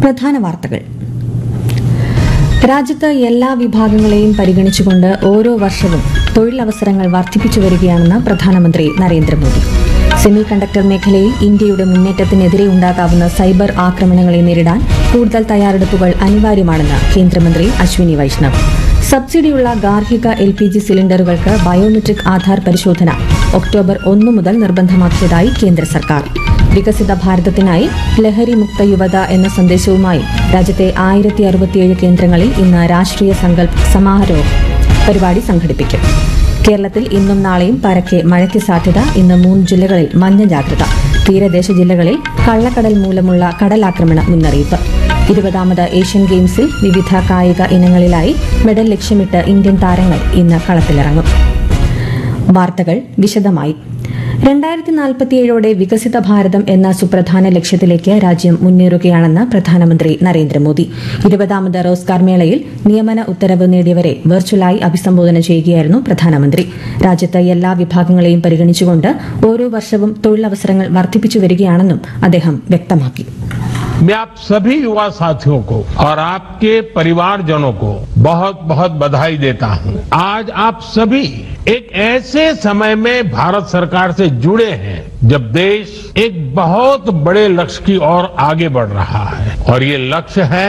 പ്രധാന വാർത്തകൾ രാജ്യത്ത് എല്ലാ വിഭാഗങ്ങളെയും പരിഗണിച്ചുകൊണ്ട് ഓരോ വർഷവും തൊഴിലവസരങ്ങൾ വർദ്ധിപ്പിച്ചു വരികയാണെന്ന് പ്രധാനമന്ത്രി നരേന്ദ്രമോദി സെമി കണ്ടക്ടർ മേഖലയിൽ ഇന്ത്യയുടെ മുന്നേറ്റത്തിനെതിരെ ഉണ്ടാകാവുന്ന സൈബർ ആക്രമണങ്ങളെ നേരിടാൻ കൂടുതൽ തയ്യാറെടുപ്പുകൾ അനിവാര്യമാണെന്ന് കേന്ദ്രമന്ത്രി അശ്വിനി വൈഷ്ണവ് സബ്സിഡിയുള്ള ഗാർഹിക എൽ പി ജി സിലിണ്ടറുകൾക്ക് ബയോമെട്രിക് ആധാർ പരിശോധന ഒക്ടോബർ ഒന്ന് മുതൽ നിർബന്ധമാക്കിയതായി കേന്ദ്ര സർക്കാർ വികസിത ഭാരതത്തിനായി ലഹരി മുക്ത യുവത എന്ന സന്ദേശവുമായി രാജ്യത്തെ ആയിരത്തി അറുപത്തിയേഴ് കേന്ദ്രങ്ങളിൽ ഇന്ന് രാഷ്ട്രീയ സങ്കല്പ് സമാരോഹ് പരിപാടി സംഘടിപ്പിക്കും കേരളത്തിൽ ഇന്നും നാളെയും പരക്കെ മഴയ്ക്ക് സാധ്യത ഇന്ന് മൂന്ന് ജില്ലകളിൽ മഞ്ഞ ജാഗ്രത തീരദേശ ജില്ലകളിൽ കള്ളക്കടൽ മൂലമുള്ള കടലാക്രമണ മുന്നറിയിപ്പ് ഇരുപതാമത് ഏഷ്യൻ ഗെയിംസിൽ വിവിധ കായിക ഇനങ്ങളിലായി മെഡൽ ലക്ഷ്യമിട്ട് ഇന്ത്യൻ താരങ്ങൾ ഇന്ന് കളത്തിലിറങ്ങും വാർത്തകൾ വിശദമായി രണ്ടായിരത്തി നാൽപ്പത്തിയേഴോടെ വികസിത ഭാരതം എന്ന സുപ്രധാന ലക്ഷ്യത്തിലേക്ക് രാജ്യം മുന്നേറുകയാണെന്ന് പ്രധാനമന്ത്രി നരേന്ദ്രമോദി ഇരുപതാമത് റോസ്ഗാർ മേളയിൽ നിയമന ഉത്തരവ് നേടിയവരെ വെർച്വലായി അഭിസംബോധന ചെയ്യുകയായിരുന്നു പ്രധാനമന്ത്രി രാജ്യത്ത് എല്ലാ വിഭാഗങ്ങളെയും പരിഗണിച്ചുകൊണ്ട് ഓരോ വർഷവും തൊഴിലവസരങ്ങൾ വർദ്ധിപ്പിച്ചു വരികയാണെന്നും അദ്ദേഹം വ്യക്തമാക്കി मैं आप सभी युवा साथियों को और आपके परिवारजनों को बहुत बहुत बधाई देता हूं आज आप सभी एक ऐसे समय में भारत सरकार से जुड़े हैं जब देश एक बहुत बड़े लक्ष्य की ओर आगे बढ़ रहा है और ये लक्ष्य है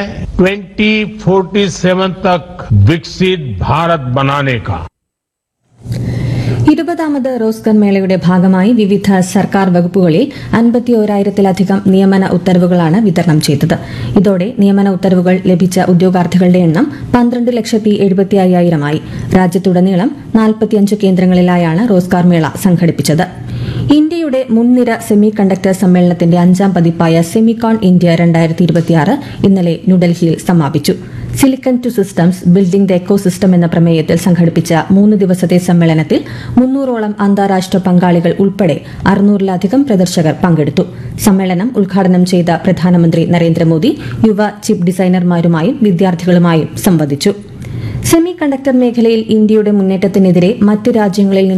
2047 तक विकसित भारत बनाने का ഇരുപതാമത് റോസ്ഗർ മേളയുടെ ഭാഗമായി വിവിധ സർക്കാർ വകുപ്പുകളിൽ അൻപത്തി ഓരായിരത്തിലധികം നിയമന ഉത്തരവുകളാണ് വിതരണം ചെയ്തത് ഇതോടെ നിയമന ഉത്തരവുകൾ ലഭിച്ച ഉദ്യോഗാർത്ഥികളുടെ എണ്ണം പന്ത്രണ്ട് ലക്ഷത്തി എഴുപത്തി അയ്യായിരമായി രാജ്യത്തുടനീളം നാൽപ്പത്തിയഞ്ച് കേന്ദ്രങ്ങളിലായാണ് റോസ്ഗാർ മേള സംഘടിപ്പിച്ചത് ഇന്ത്യയുടെ മുൻനിര സെമി കണ്ടക്ടർ സമ്മേളനത്തിന്റെ അഞ്ചാം പതിപ്പായ സെമികോൺ ഇന്ത്യ രണ്ടായിരത്തി ഇരുപത്തിയാറ് ഇന്നലെ ന്യൂഡൽഹിയിൽ സമാപിച്ചു silicon to systems building the ecosystem എന്ന പ്രമേയത്തിൽ സംഘടിപ്പിച്ച മൂന്ന് ദിവസത്തെ സമ്മേളനത്തിൽ മുന്നൂറോളം അന്താരാഷ്ട്ര പങ്കാളികൾ ഉൾപ്പെടെ അറുന്നൂറിലധികം പ്രദർശകർ പങ്കെടുത്തു സമ്മേളനം ഉദ്ഘാടനം ചെയ്ത പ്രധാനമന്ത്രി നരേന്ദ്രമോദി യുവ ചിപ്പ് ഡിസൈനർമാരുമായും വിദ്യാർത്ഥികളുമായും സംവദിച്ചു സെമി കണ്ടക്ടർ മേഖലയിൽ ഇന്ത്യയുടെ മുന്നേറ്റത്തിനെതിരെ മറ്റ് രാജ്യങ്ങളിൽ നിന്ന്